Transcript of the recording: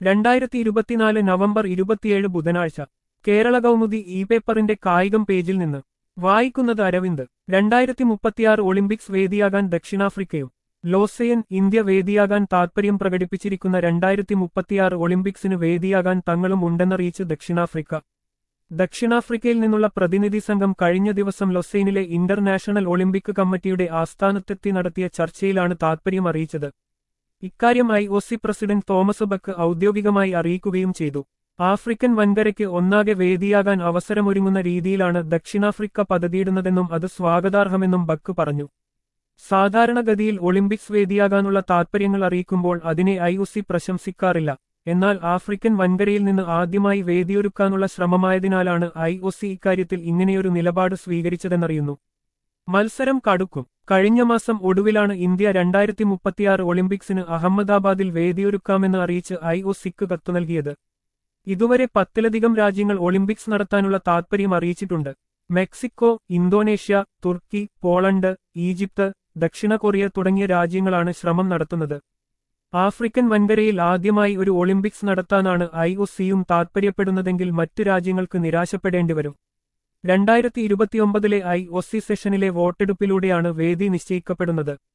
രണ്ടായിരത്തി ഇരുപത്തിനാല് നവംബർ ഇരുപത്തിയേഴ് ബുധനാഴ്ച കേരള കൗമുദി ഇ പേപ്പറിന്റെ കായികം പേജിൽ നിന്ന് വായിക്കുന്നത് അരവിന്ദ് രണ്ടായിരത്തി മുപ്പത്തിയാറ് ഒളിമ്പിക്സ് വേദിയാകാൻ ദക്ഷിണാഫ്രിക്കയും ലോസയൻ ഇന്ത്യ വേദിയാകാൻ താൽപര്യം പ്രകടിപ്പിച്ചിരിക്കുന്ന രണ്ടായിരത്തി മുപ്പത്തിയാറ് ഒളിമ്പിക്സിന് വേദിയാകാൻ തങ്ങളും ഉണ്ടെന്നറിയിച്ച് ദക്ഷിണാഫ്രിക്ക ദക്ഷിണാഫ്രിക്കയിൽ നിന്നുള്ള പ്രതിനിധി സംഘം കഴിഞ്ഞ ദിവസം ലൊസൈനിലെ ഇന്റർനാഷണൽ ഒളിമ്പിക് കമ്മിറ്റിയുടെ ആസ്ഥാനത്തെത്തി നടത്തിയ ചർച്ചയിലാണ് താൽപര്യം അറിയിച്ചത് ഇക്കാര്യം I O C president Thomas Bach ഔദ്യോഗികമായി അറിയിക്കുകയും ചെയ്തു ആഫ്രിക്കൻ വൻകരയ്ക്ക് ഒന്നാകെ വേദിയാകാൻ അവസരമൊരുങ്ങുന്ന രീതിയിലാണ് ദക്ഷിണാഫ്രിക്ക പദ്ധതിയിടുന്നതെന്നും അത് സ്വാഗതാർഹമെന്നും ബക്ക് പറഞ്ഞു സാധാരണഗതിയിൽ ഒളിമ്പിക്സ് വേദിയാകാനുള്ള താൽപര്യങ്ങൾ അറിയിക്കുമ്പോൾ അതിനെ ഐ ഒ സി പ്രശംസിക്കാറില്ല എന്നാൽ ആഫ്രിക്കൻ വൻകരയിൽ നിന്ന് ആദ്യമായി വേദിയൊരുക്കാനുള്ള ശ്രമമായതിനാലാണ് ഐ ഒ സി ഇക്കാര്യത്തിൽ ഇങ്ങനെയൊരു നിലപാട് സ്വീകരിച്ചതെന്നറിയുന്നു മത്സരം കടുക്കും കഴിഞ്ഞ മാസം ഒടുവിലാണ് ഇന്ത്യ രണ്ടായിരത്തി മുപ്പത്തിയാറ് ഒളിമ്പിക്സിന് അഹമ്മദാബാദിൽ വേദിയൊരുക്കാമെന്ന് അറിയിച്ച് ഐ ഒ സിക്ക് കത്തു നൽകിയത് ഇതുവരെ പത്തിലധികം രാജ്യങ്ങൾ ഒളിമ്പിക്സ് നടത്താനുള്ള താൽപര്യം അറിയിച്ചിട്ടുണ്ട് മെക്സിക്കോ ഇന്തോനേഷ്യ തുർക്കി പോളണ്ട് ഈജിപ്ത് ദക്ഷിണ കൊറിയ തുടങ്ങിയ രാജ്യങ്ങളാണ് ശ്രമം നടത്തുന്നത് ആഫ്രിക്കൻ വൻകരയിൽ ആദ്യമായി ഒരു ഒളിമ്പിക്സ് നടത്താനാണ് ഐ ഒ സിയും താൽപര്യപ്പെടുന്നതെങ്കിൽ മറ്റു രാജ്യങ്ങൾക്ക് നിരാശപ്പെടേണ്ടിവരും രണ്ടായിരത്തി ഇരുപത്തിയൊമ്പതിലെ ഐ ഒ സി സെഷനിലെ വോട്ടെടുപ്പിലൂടെയാണ് വേദി നിശ്ചയിക്കപ്പെടുന്നത്